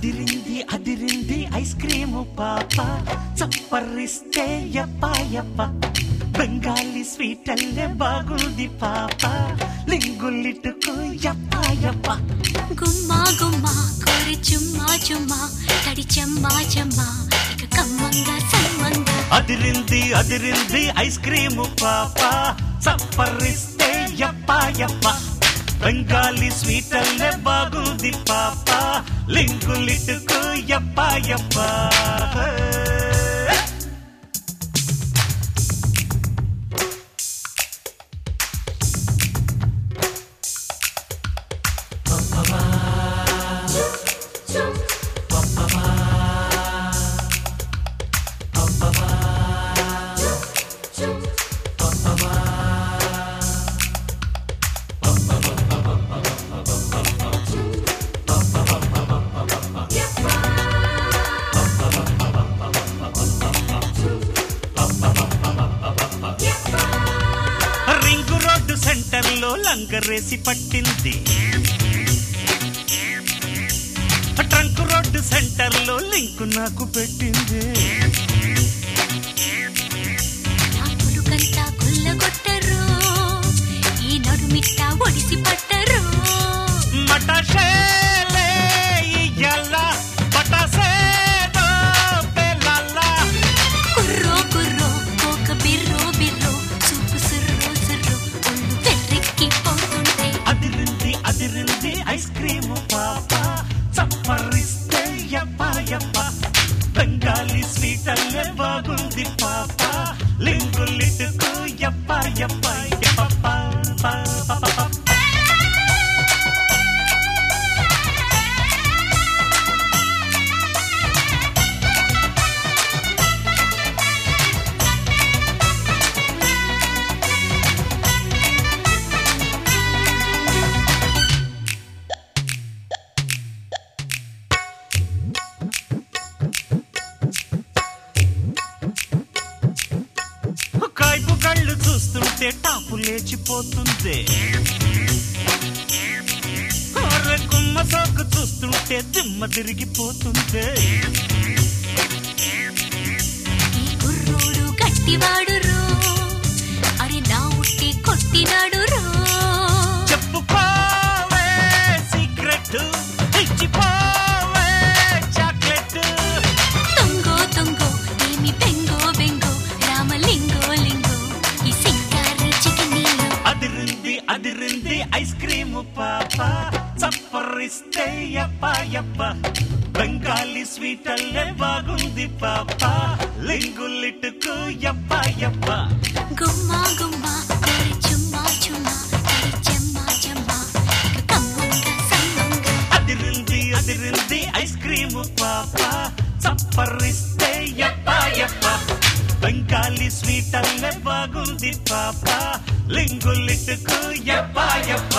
అదిరింది అదిరింది ice cream పాప చప్పరిస్తే యప్ప యప్ప బెంగాలీ స్వీట్ అల్లే బాగుంది పాప లింగులిట్టుకు యప్ప యప్ప గుమ్మా గుమ్మా కోరి చుమ్మా చుమ్మా తడి చెమ్మా చెమ్మా ఇక కమ్మంగా సమ్మంగా అదిరింది అదిరింది ఐస్ క్రీము పాప చప్పరిస్తే యప్ప యప్ప బెంగాలీ స్వీట్ అల్లే బాగుంది పాప లింగులిట్టుకు యప్ప యప్ప రింగు రోడ్డు సెంటర్ లో లంగరేసి పట్టింది ట్రంక్ రోడ్డు సెంటర్ లో లింకు నాకు పెట్టింది నా పులుకంతా గుల్లగొట్టరు ఈ నడుమిట్ట ఒడిసి పట్టరు మటషేలే ఇయ్యాల పటసేదో పెళ్ళాలా కుర్రో కుర్రో ఒక బిర్రో బిర్రో చూపు సుర్రో సుర్రో ఒళ్ళు వెర్రెక్కి పోతుంటే అదిరింది అదిరింది ఐస్ క్రీము పాప చప్పరిస్తే యప్ప యప్ప బెంగాలీ స్వీట్ అల్లే బాగుంది పాప లింగులిట్టుకు యప్ప యప్ప యప్ప పా, పా, పా, పా, పా. కాయపు కళ్ళు చూస్తుంటే టాపు లేచిపోతుంది అరే కుమ్మ సోకు చూస్తుంటే దిమ్మ తిరిగిపోతుంది ఈ కుర్రోడు గట్టివాడు రో అరే నా ఉట్టి కొట్టినాడు రో చెప్పుకోవే సీక్రెట్ ఇచ్చిపోవే చాక్లెట్ తొంగో తొంగో ఏమి బెంగో బెంగో రామలింగో లింగో ఈ సింగారి చికెనీలో అదిరింది అదిరింది ఐస్ క్రీము పాప చప్పరిస్తే యప్ప యప్ప బెంగాలీ స్వీట్ అల్లే బాగుంది పాప లింగులిట్టుకు యప్ప యప్ప గుమ్మా గుమ్మా కోరి చుమ్మా చుమ్మా తడి చెమ్మా చెమ్మా ఇక కమ్మంగా సమ్మంగా అదిరింది అదిరింది ఐస్ క్రీము పాప చప్పరిస్తే యప్ప యప్ప బెంగాలీ స్వీట్ అల్లే బాగుంది పాప లింగులిట్టుకు యప్ప యప్ప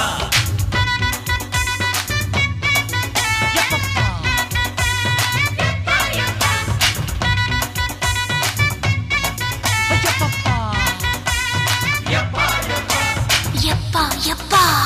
యప్పా యప్పా